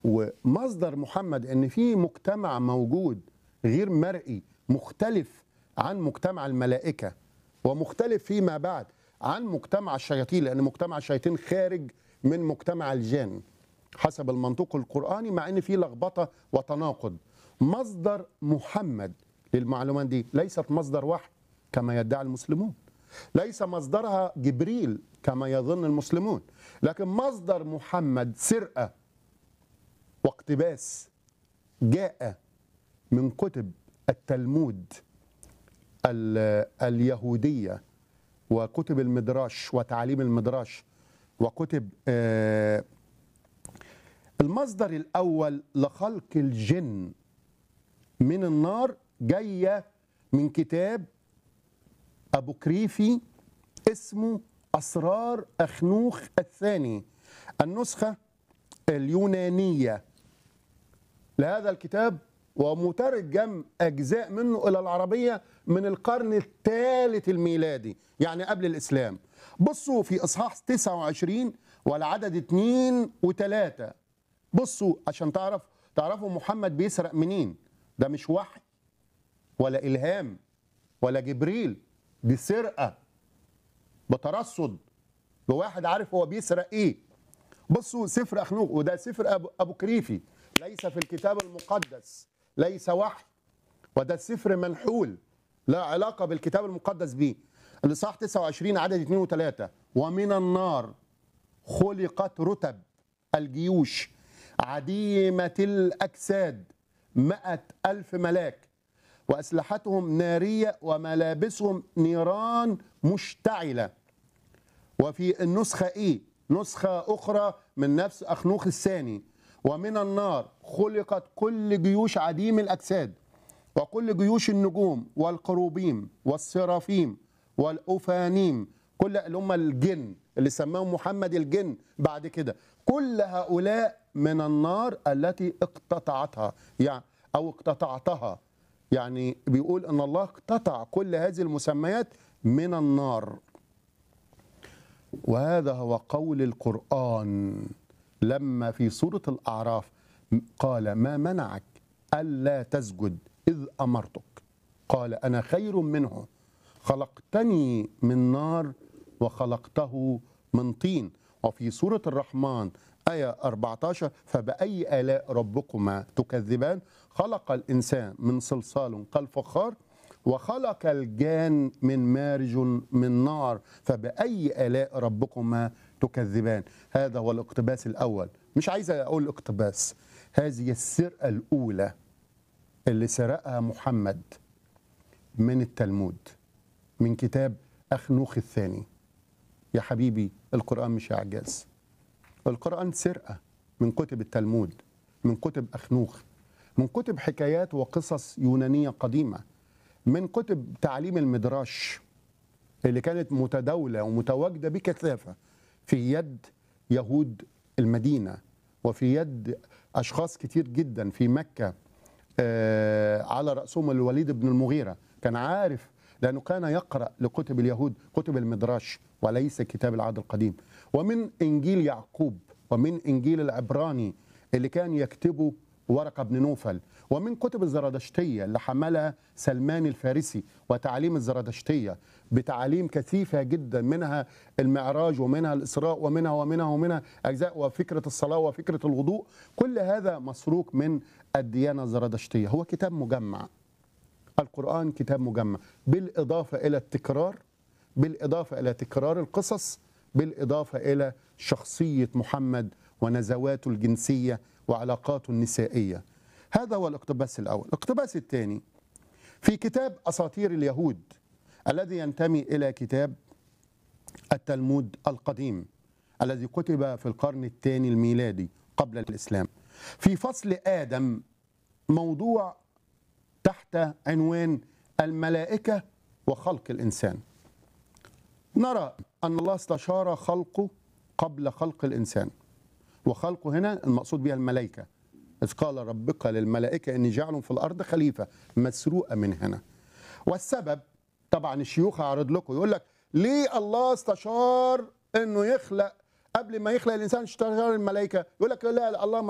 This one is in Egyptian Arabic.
ومصدر محمد ان في مجتمع موجود غير مرئي مختلف عن مجتمع الملائكه ومختلف فيما بعد عن مجتمع الشياطين لان مجتمع الشياطين خارج من مجتمع الجان حسب المنطق القراني مع ان في لخبطه وتناقض مصدر محمد للمعلومات دي ليست مصدر وحي كما يدعي المسلمون ليس مصدرها جبريل كما يظن المسلمون لكن مصدر محمد سرقه واقتباس جاء من كتب التلمود ال- اليهوديه وكتب المدراش وتعاليم المدراش وكتب آه، المصدر الاول لخلق الجن من النار جايه من كتاب ابو كريفي اسمه اسرار اخنوخ الثاني النسخه اليونانيه لهذا الكتاب ومترجم اجزاء منه الى العربيه من القرن الثالث الميلادي يعني قبل الاسلام بصوا في اصحاح 29 والعدد 2 و3 بصوا عشان تعرف تعرفوا محمد بيسرق منين ده مش وحي ولا الهام ولا جبريل دي سرقه بترصد بواحد عارف هو بيسرق ايه بصوا سفر اخنوخ وده سفر ابو, أبو كريفي ليس في الكتاب المقدس ليس وحي وده سفر منحول لا علاقه بالكتاب المقدس به الاصحاح 29 عدد 2 و3 ومن النار خلقت رتب الجيوش عديمة الأجساد مئة ألف ملاك وأسلحتهم نارية وملابسهم نيران مشتعلة وفي النسخة إيه؟ نسخة أخرى من نفس أخنوخ الثاني ومن النار خلقت كل جيوش عديم الأجساد وكل جيوش النجوم والقروبيم والسرافيم والأفانيم كل اللي هم الجن اللي سماهم محمد الجن بعد كده كل هؤلاء من النار التي اقتطعتها يعني أو اقتطعتها يعني بيقول ان الله اقتطع كل هذه المسميات من النار وهذا هو قول القرآن لما في سورة الأعراف قال ما منعك ألا تسجد إذ أمرتك قال أنا خير منه خلقتني من نار وخلقته من طين وفي سورة الرحمن آية 14 فبأي آلاء ربكما تكذبان خلق الإنسان من صلصال كالفخار وخلق الجان من مارج من نار فبأي آلاء ربكما تكذبان هذا هو الاقتباس الأول مش عايز أقول اقتباس هذه السرقة الأولى اللي سرقها محمد من التلمود من كتاب أخنوخ الثاني يا حبيبي القرآن مش إعجاز القرآن سرقة من كتب التلمود من كتب أخنوخ من كتب حكايات وقصص يونانية قديمة من كتب تعليم المدراش اللي كانت متداولة ومتواجدة بكثافة في يد يهود المدينة وفي يد أشخاص كتير جدا في مكة آه، على رأسهم الوليد بن المغيرة كان عارف لأنه كان يقرأ لكتب اليهود كتب المدراش وليس كتاب العهد القديم ومن إنجيل يعقوب ومن إنجيل العبراني اللي كان يكتبه ورقة بن نوفل ومن كتب الزرادشتية اللي حملها سلمان الفارسي وتعليم الزرادشتية بتعاليم كثيفة جدا منها المعراج ومنها الإسراء ومنها ومنها ومنها أجزاء وفكرة الصلاة وفكرة الوضوء كل هذا مسروق من الديانة الزرادشتية هو كتاب مجمع القرآن كتاب مجمع بالإضافة إلى التكرار بالإضافة إلى تكرار القصص بالإضافة إلى شخصية محمد ونزواته الجنسية وعلاقاته النسائية هذا هو الاقتباس الأول الاقتباس الثاني في كتاب أساطير اليهود الذي ينتمي إلى كتاب التلمود القديم الذي كتب في القرن الثاني الميلادي قبل الإسلام في فصل آدم موضوع تحت عنوان الملائكة وخلق الإنسان نرى أن الله استشار خلقه قبل خلق الإنسان وخلقه هنا المقصود بها الملائكة إذ قال ربك للملائكة إني جعل في الأرض خليفة مسروقة من هنا والسبب طبعا الشيوخ هعرض لكم يقول لك ليه الله استشار إنه يخلق قبل ما يخلق الإنسان استشار الملائكة يقول لك لا لا الله